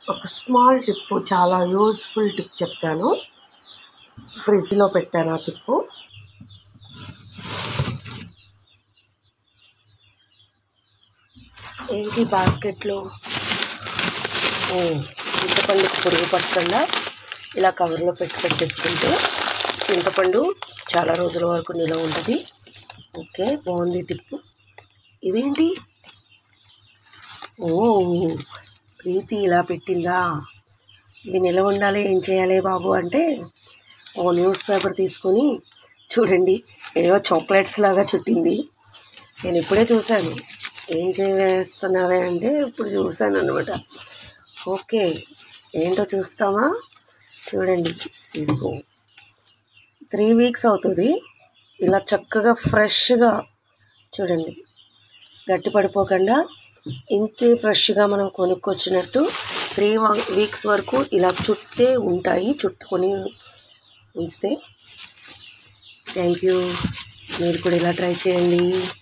ఒక small tip చాలా useful tip చెప్తాను ఫ్రిడ్జ్లో పెట్టాను ఆ టిప్పు ఏంటి బాస్కెట్లో ఓ చింతపండు పురుగు పట్టకుండా ఇలా కవర్లో పెట్టి పెట్టేసుకుంటే చింతపండు చాలా రోజుల వరకు నిలవ ఉంటుంది ఓకే బాగుంది టిప్పు ఇవేంటి ఓ ప్రీతి ఇలా పెట్టిందా ఇవి నిలవ ఉండాలి ఏం చేయాలి బాబు అంటే ఓ న్యూస్ పేపర్ తీసుకొని చూడండి ఏవో చాక్లెట్స్ లాగా చుట్టింది నేను ఇప్పుడే చూశాను ఏం చేస్తున్నావే అంటే ఇప్పుడు చూశాను అనమాట ఓకే ఏంటో చూస్తామా చూడండి ఇదిగో త్రీ వీక్స్ అవుతుంది ఇలా చక్కగా ఫ్రెష్గా చూడండి గట్టి పడిపోకుండా ఇంతే ఫ్రెష్గా మనం కొనుక్కొచ్చినట్టు త్రీ వీక్స్ వరకు ఇలా చుట్టే ఉంటాయి చుట్టుకొని ఉంచితే థ్యాంక్ యూ మీరు కూడా ఇలా ట్రై చేయండి